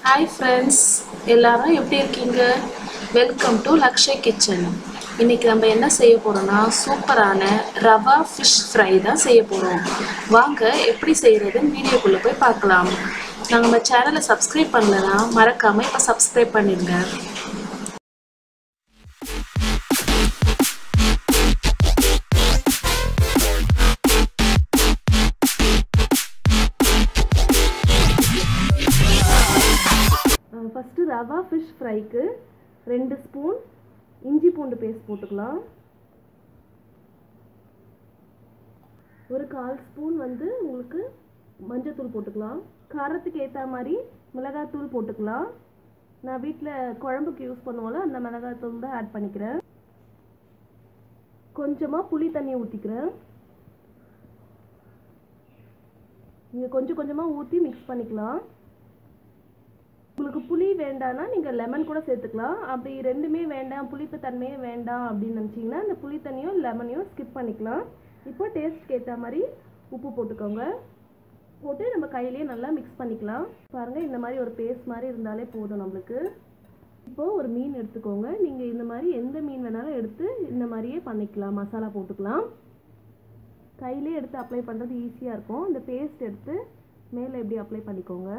Hi friends எல்லாரும் எப்படி இருக்கீங்க வெல்கம் டு லக்ஷய் கிச்சன் இன்னைக்கு நம்ம என்ன செய்ய போறோம்னா சூப்பரான ரவா ஃபிஷ் ஃப்ரை தான் செய்ய போகிறோம் வாங்க எப்படி செய்கிறதுன்னு வீடியோக்குள்ளே போய் பார்க்கலாம் நாங்கள் நம்ம சேனலை சப்ஸ்கிரைப் பண்ணலனா மறக்காமல் இப்போ சப்ஸ்கிரைப் பண்ணிடுங்க ஃபஸ்ட்டு ரவா ஃபிஷ் ஃப்ரைக்கு ரெண்டு ஸ்பூன் இஞ்சி பூண்டு பேஸ்ட் போட்டுக்கலாம் ஒரு கால் ஸ்பூன் வந்து உங்களுக்கு மஞ்சத்தூள் போட்டுக்கலாம் காரத்துக்கு ஏற்ற மாதிரி மிளகாத்தூள் போட்டுக்கலாம் நான் வீட்டில் குழம்புக்கு யூஸ் பண்ணுவோம்ல அந்த மிளகாத்தூள் தான் ஆட் பண்ணிக்கிறேன் கொஞ்சமாக புளி தண்ணி ஊற்றிக்கிறேன் நீங்கள் கொஞ்சம் கொஞ்சமாக ஊற்றி மிக்ஸ் பண்ணிக்கலாம் உங்களுக்கு புளி வேண்டாம்னா நீங்கள் லெமன் கூட சேர்த்துக்கலாம் அப்படி ரெண்டுமே வேண்டாம் புளிப்பு தன்மையே வேண்டாம் அப்படின்னு நினச்சிங்கன்னா அந்த புளி தண்ணியும் லெமனையும் ஸ்கிப் பண்ணிக்கலாம் இப்போ டேஸ்ட்க்கு ஏற்ற மாதிரி உப்பு போட்டுக்கோங்க போட்டு நம்ம கையிலேயே நல்லா மிக்ஸ் பண்ணிக்கலாம் பாருங்கள் இந்த மாதிரி ஒரு பேஸ்ட் மாதிரி இருந்தாலே போதும் நம்மளுக்கு இப்போது ஒரு மீன் எடுத்துக்கோங்க நீங்கள் இந்த மாதிரி எந்த மீன் வேணாலும் எடுத்து இந்த மாதிரியே பண்ணிக்கலாம் மசாலா போட்டுக்கலாம் கையிலே எடுத்து அப்ளை பண்ணுறது ஈஸியாக இருக்கும் இந்த பேஸ்ட் எடுத்து மேலே எப்படி அப்ளை பண்ணிக்கோங்க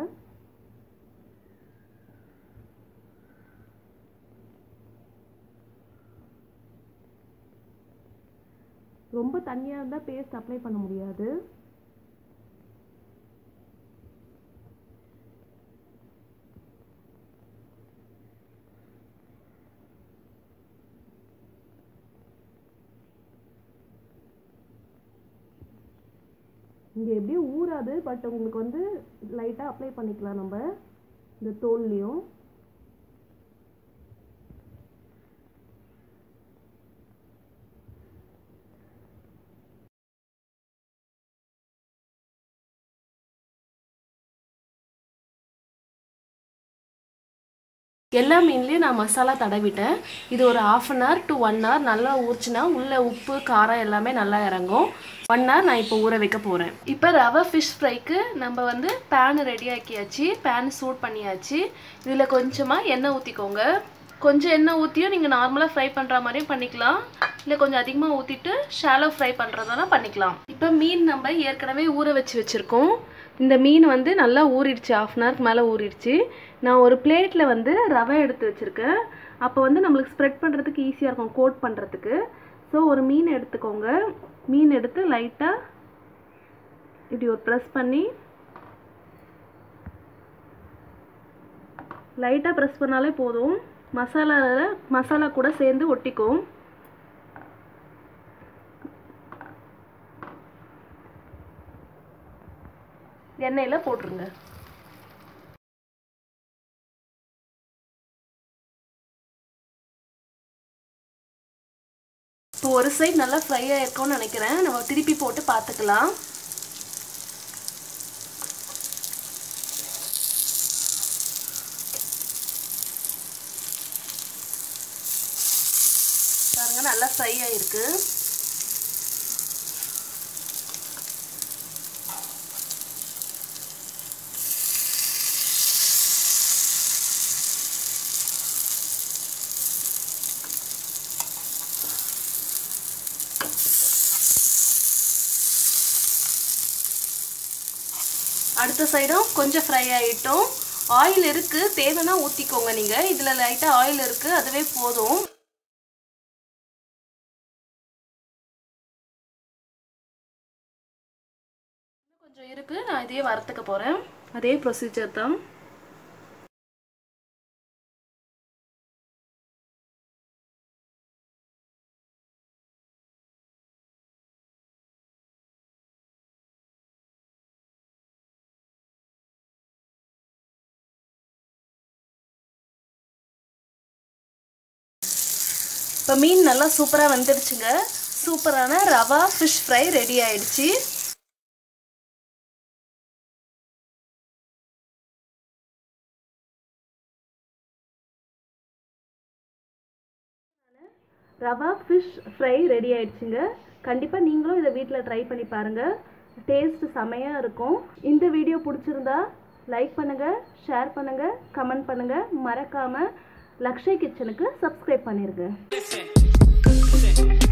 ரொம்ப தண்ணியாக இருந்தால் பேஸ்ட் அப்ளை பண்ண முடியாது இங்கே எப்படியும் ஊறாது பட் உங்களுக்கு வந்து லைட்டாக அப்ளை பண்ணிக்கலாம் நம்ம இந்த தோல்லையும் எல்லா மீன்லேயும் நான் மசாலா தடவிட்டேன் இது ஒரு half an hour to one hour நல்லா ஊறிச்சுன்னா உள்ளே உப்பு காரம் எல்லாமே நல்லா இறங்கும் ஒன் ஹவர் நான் இப்போ ஊற வைக்க போகிறேன் இப்போ ரவை ஃபிஷ் ஃப்ரைக்கு நம்ம வந்து பேன் ரெடி ஆக்கியாச்சு பேன் சூட் பண்ணியாச்சு இதில் கொஞ்சமாக எண்ணெய் ஊற்றிக்கோங்க கொஞ்சம் எண்ணெய் ஊற்றியும் நீங்கள் நார்மலாக ஃப்ரை பண்ணுற மாதிரியும் பண்ணிக்கலாம் இல்லை கொஞ்சம் அதிகமாக ஊற்றிட்டு ஷாலோ ஃப்ரை பண்ணுறதுனா பண்ணிக்கலாம் இப்போ மீன் நம்ம ஏற்கனவே ஊற வச்சு வச்சுருக்கோம் இந்த மீன் வந்து நல்லா ஊறிடுச்சு ஆஃப் அன் ஹவருக்கு மேலே ஊறிடுச்சு நான் ஒரு பிளேட்டில் வந்து ரவை எடுத்து வச்சுருக்கேன் அப்போ வந்து நம்மளுக்கு ஸ்ப்ரெட் பண்ணுறதுக்கு ஈஸியாக இருக்கும் கோட் பண்ணுறதுக்கு ஸோ ஒரு மீன் எடுத்துக்கோங்க மீன் எடுத்து லைட்டாக இப்படி ஒரு ப்ரெஸ் பண்ணி லைட்டாக ப்ரெஸ் பண்ணாலே போதும் மசாலாவில் மசாலா கூட சேர்ந்து ஒட்டிக்கும் எண்ணெயில் போட்டுருங்க இப்போ ஒரு சைடு நல்லா ஃப்ரை ஆயிருக்கும்னு நினைக்கிறேன் நம்ம திருப்பி போட்டு பார்த்துக்கலாம் பாருங்க நல்லா ஃப்ரை ஆயிருக்கு அடுத்த சைடும் கொஞ்சம் ஃப்ரை ஆகிட்டோம் ஆயில் இருக்குது தேவைன்னா ஊற்றிக்கோங்க நீங்கள் இதில் லைட்டாக ஆயில் இருக்குது அதுவே போதும் கொஞ்சம் இருக்குது நான் இதையே வறுத்துக்க போகிறேன் அதே ப்ரொசீஜர் தான் இப்போ மீன் நல்லா சூப்பராக வந்துடுச்சுங்க சூப்பரான ரவா ஃபிஷ் ஃப்ரை ரெடி ஆயிடுச்சு ரவா ஃபிஷ் ஃப்ரை ரெடி ஆயிடுச்சுங்க கண்டிப்பாக நீங்களும் இதை வீட்டில் ட்ரை பண்ணி பாருங்கள் டேஸ்ட் செமையாக இருக்கும் இந்த வீடியோ பிடிச்சிருந்தா லைக் பண்ணுங்கள் ஷேர் பண்ணுங்கள் கமெண்ட் பண்ணுங்கள் மறக்காமல் லக்ஷய் கிச்சனுக்கு சப்ஸ்கிரைப் பண்ணிடுங்க Listen, listen.